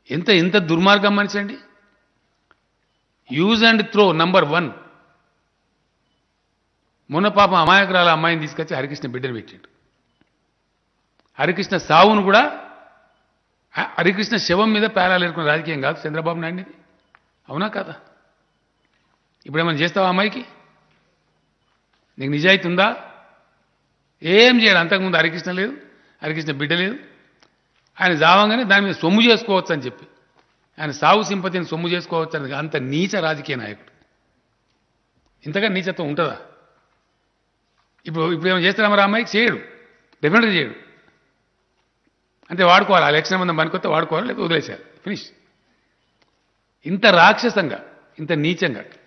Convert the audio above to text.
ఎంత ఎంత దుర్మార్గం మనిషి అండి use and throw number one మొన్న పాపం అమాయకురాల అమ్మాయిని తీసుకొచ్చి హరికృష్ణ బిడ్డను పెట్టిండు హరికృష్ణ సావును కూడా హ- హరికృష్ణ శవం మీద పేరాలు ఏరుకున్న రాజకీయం కాదు చంద్రబాబు నాయుడిది అవునా కాదా ఇప్పుడు ఏమైనా చేస్తావా అమ్మాయికి నీకు నిజాయితీ ఉందా ఏం చేయడు అంతకుముందు హరికృష్ణ లేదు హరికృష్ణ బిడ్డ లేదు ఆయన జావంగానే దాని మీద సొమ్ము చేసుకోవచ్చు అని చెప్పి ఆయన సావు సింపతిని సొమ్ము చేసుకోవచ్చు అని అంత నీచ రాజకీయ నాయకుడు ఇంతగా నీచత్వం ఉంటుందా ఇప్పుడు ఇప్పుడు ఏమైనా చేస్తారా మరి ఆ అమ్మాయికి చేయడు డెఫినెట్గా చేయడు అంటే వాడుకోవాలి ఆ ఎలక్షన్ మంది పనికొస్తే వాడుకోవాలి లేదా వదిలేసేయాలి ఫినిష్ ఇంత రాక్షసంగా ఇంత నీచంగా